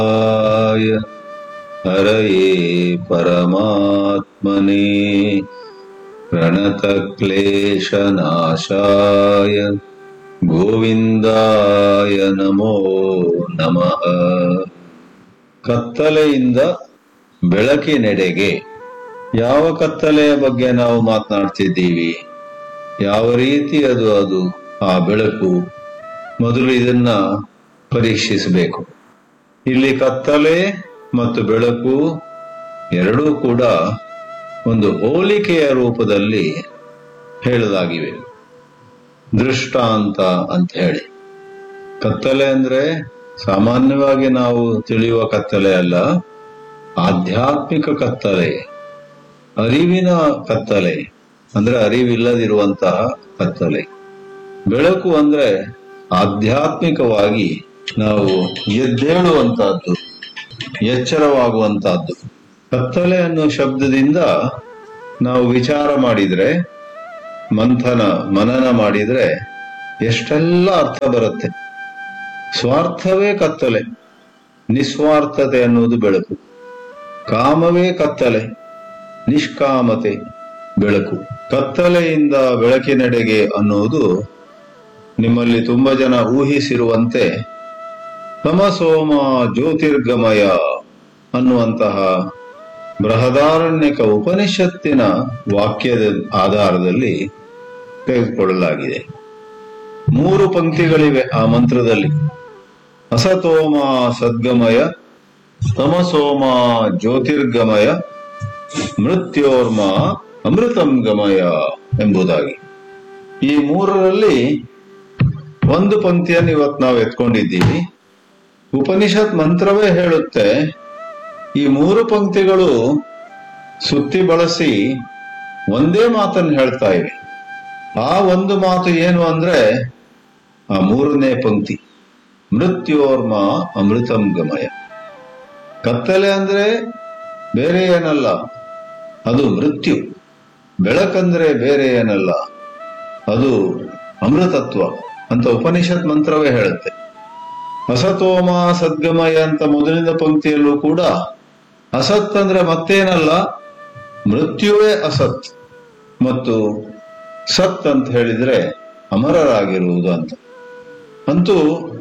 हरये परमात्मने प्रणतक्लेशनाशाय ಗೋವಿಂದಾಯ ನಮೋ ನಮಃ ಕತ್ತಲೆಯಿಂದ ಬೆಳಕಿನೆಡೆಗೆ ಯಾವ ಕತ್ತಲೆಯ ಬಗ್ಗೆ ನಾವು ಮಾತನಾಡ್ತಿದ್ದೀವಿ ಯಾವ ರೀತಿ ಅದು ಅದು ಆ ಬೆಳಕು ಮೊದಲು ಇದನ್ನ ಪರೀಕ್ಷಿಸಬೇಕು ಇಲ್ಲಿ ಕತ್ತಲೆ ಮತ್ತು ಬೆಳಕು ಎರಡೂ ಕೂಡ ಒಂದು ಹೋಲಿಕೆಯ ರೂಪದಲ್ಲಿ ಹೇಳಲಾಗಿವೆ ದೃಷ್ಟಾಂತ ಅಂತ ಹೇಳಿ ಕತ್ತಲೆ ಅಂದ್ರೆ ಸಾಮಾನ್ಯವಾಗಿ ನಾವು ತಿಳಿಯುವ ಕತ್ತಲೆ ಅಲ್ಲ ಆಧ್ಯಾತ್ಮಿಕ ಕತ್ತಲೆ ಅರಿವಿನ ಕತ್ತಲೆ ಅಂದ್ರೆ ಅರಿವಿಲ್ಲದಿರುವಂತಹ ಕತ್ತಲೆ ಬೆಳಕು ಅಂದ್ರೆ ಆಧ್ಯಾತ್ಮಿಕವಾಗಿ ನಾವು ಎದ್ದೇಳುವಂತಹದ್ದು ಎಚ್ಚರವಾಗುವಂತಹದ್ದು ಕತ್ತಲೆ ಅನ್ನೋ ಶಬ್ದದಿಂದ ನಾವು ವಿಚಾರ ಮಾಡಿದ್ರೆ ಮಂಥನ ಮನನ ಮಾಡಿದ್ರೆ ಎಷ್ಟೆಲ್ಲ ಅರ್ಥ ಬರುತ್ತೆ ಸ್ವಾರ್ಥವೇ ಕತ್ತಲೆ ನಿಸ್ವಾರ್ಥತೆ ಅನ್ನುವುದು ಬೆಳಕು ಕಾಮವೇ ಕತ್ತಲೆ ನಿಷ್ಕಾಮತೆ ಬೆಳಕು ಕತ್ತಲೆಯಿಂದ ಬೆಳಕಿನೆಡೆಗೆ ಅನ್ನುವುದು ನಿಮ್ಮಲ್ಲಿ ತುಂಬಾ ಜನ ಊಹಿಸಿರುವಂತೆ ತಮಸೋಮ ಜ್ಯೋತಿರ್ಗಮಯ ಅನ್ನುವಂತಹ ಬೃಹದಾರಣ್ಯಕ ಉಪನಿಷತ್ತಿನ ವಾಕ್ಯದ ಆಧಾರದಲ್ಲಿ ತೆಗೆದುಕೊಳ್ಳಲಾಗಿದೆ ಮೂರು ಪಂಕ್ತಿಗಳಿವೆ ಆ ಮಂತ್ರದಲ್ಲಿ ಅಸತೋಮ ಸದ್ಗಮಯ ತಮಸೋಮ ಜ್ಯೋತಿರ್ಗಮಯ ಮೃತ್ಯೋರ್ಮ ಅಮೃತಂ ಗಮಯ ಎಂಬುದಾಗಿ ಈ ಮೂರರಲ್ಲಿ ಒಂದು ಪಂಕ್ತಿಯನ್ನು ಇವತ್ತು ನಾವು ಎತ್ಕೊಂಡಿದ್ದೀವಿ ಉಪನಿಷತ್ ಮಂತ್ರವೇ ಹೇಳುತ್ತೆ ಈ ಮೂರು ಪಂಕ್ತಿಗಳು ಸುತ್ತಿ ಬಳಸಿ ಒಂದೇ ಮಾತನ್ನು ಹೇಳ್ತಾ ಇವೆ ಆ ಒಂದು ಮಾತು ಏನು ಅಂದ್ರೆ ಆ ಮೂರನೇ ಪಂಕ್ತಿ ಮೃತ್ಯೋರ್ಮ ಅಮೃತಂ ಗಮಯ ಕತ್ತಲೆ ಅಂದ್ರೆ ಬೇರೆ ಏನಲ್ಲ ಅದು ಮೃತ್ಯು ಬೆಳಕಂದ್ರೆ ಬೇರೆ ಏನಲ್ಲ ಅದು ಅಮೃತತ್ವ ಅಂತ ಉಪನಿಷತ್ ಮಂತ್ರವೇ ಹೇಳುತ್ತೆ ಅಸತೋಮ ಸದ್ಗಮಯ ಅಂತ ಮೊದಲಿನ ಪಂಕ್ತಿಯಲ್ಲೂ ಕೂಡ ಅಸತ್ ಅಂದ್ರೆ ಮತ್ತೇನಲ್ಲ ಮೃತ್ಯುವೇ ಅಸತ್ ಮತ್ತು ಸತ್ ಅಂತ ಹೇಳಿದ್ರೆ ಅಮರರಾಗಿರುವುದು ಅಂತ ಅಂತೂ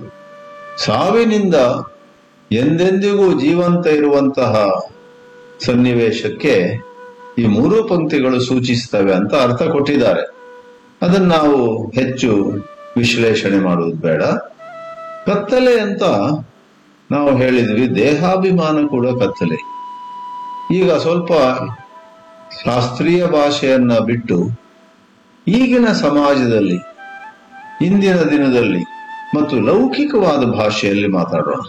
ಸಾವಿನಿಂದ ಎಂದೆಂದಿಗೂ ಜೀವಂತ ಇರುವಂತಹ ಸನ್ನಿವೇಶಕ್ಕೆ ಈ ಮೂರು ಪಂಕ್ತಿಗಳು ಸೂಚಿಸ್ತವೆ ಅಂತ ಅರ್ಥ ಕೊಟ್ಟಿದ್ದಾರೆ ಅದನ್ನ ನಾವು ಹೆಚ್ಚು ವಿಶ್ಲೇಷಣೆ ಮಾಡುವುದು ಬೇಡ ಕತ್ತಲೆ ಅಂತ ನಾವು ಹೇಳಿದ್ವಿ ದೇಹಾಭಿಮಾನ ಕೂಡ ಕತ್ತಲೆ ಈಗ ಸ್ವಲ್ಪ ಶಾಸ್ತ್ರೀಯ ಭಾಷೆಯನ್ನ ಬಿಟ್ಟು ಈಗಿನ ಸಮಾಜದಲ್ಲಿ ಇಂದಿನ ದಿನದಲ್ಲಿ ಮತ್ತು ಲೌಕಿಕವಾದ ಭಾಷೆಯಲ್ಲಿ ಮಾತಾಡೋಣ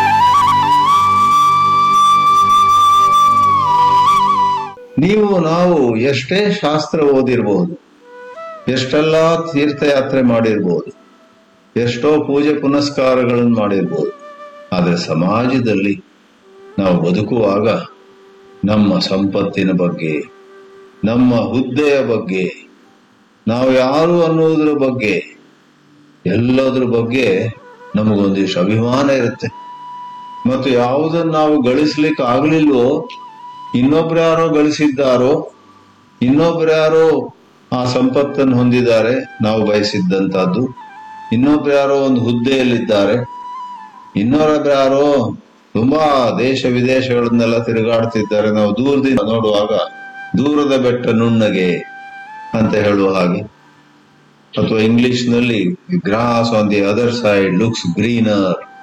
ನೀವು ನಾವು ಎಷ್ಟೇ ಶಾಸ್ತ್ರ ಓದಿರ್ಬೋದು ಎಷ್ಟೆಲ್ಲ ತೀರ್ಥಯಾತ್ರೆ ಮಾಡಿರ್ಬೋದು ಎಷ್ಟೋ ಪೂಜೆ ಪುನಸ್ಕಾರಗಳನ್ನು ಮಾಡಿರ್ಬೋದು ಆದರೆ ಸಮಾಜದಲ್ಲಿ ನಾವು ಬದುಕುವಾಗ ನಮ್ಮ ಸಂಪತ್ತಿನ ಬಗ್ಗೆ ನಮ್ಮ ಹುದ್ದೆಯ ಬಗ್ಗೆ ನಾವು ಯಾರು ಅನ್ನೋದ್ರ ಬಗ್ಗೆ ಎಲ್ಲದ್ರ ಬಗ್ಗೆ ನಮಗೊಂದಿಷ್ಟು ಅಭಿಮಾನ ಇರುತ್ತೆ ಮತ್ತು ಯಾವುದನ್ನು ನಾವು ಗಳಿಸ್ಲಿಕ್ಕೆ ಆಗ್ಲಿಲ್ವೋ ಇನ್ನೊಬ್ರು ಯಾರೋ ಗಳಿಸಿದ್ದಾರೋ ಇನ್ನೊಬ್ರು ಯಾರೋ ಆ ಸಂಪತ್ತನ್ನು ಹೊಂದಿದ್ದಾರೆ ನಾವು ಬಯಸಿದ್ದಂತಹದ್ದು ಇನ್ನೊಬ್ರು ಯಾರೋ ಒಂದು ಹುದ್ದೆಯಲ್ಲಿದ್ದಾರೆ ಇನ್ನೊಬ್ಬರು ಯಾರೋ ತುಂಬಾ ದೇಶ ವಿದೇಶಗಳನ್ನೆಲ್ಲ ತಿರುಗಾಡ್ತಿದ್ದಾರೆ ನಾವು ದೂರದಿಂದ ನೋಡುವಾಗ ದೂರದ ಬೆಟ್ಟ ನುಣ್ಣಗೆ ಅಂತ ಹೇಳುವ ಹಾಗೆ ಅಥವಾ ಇಂಗ್ಲಿಷ್ ನಲ್ಲಿ grass on the other side looks greener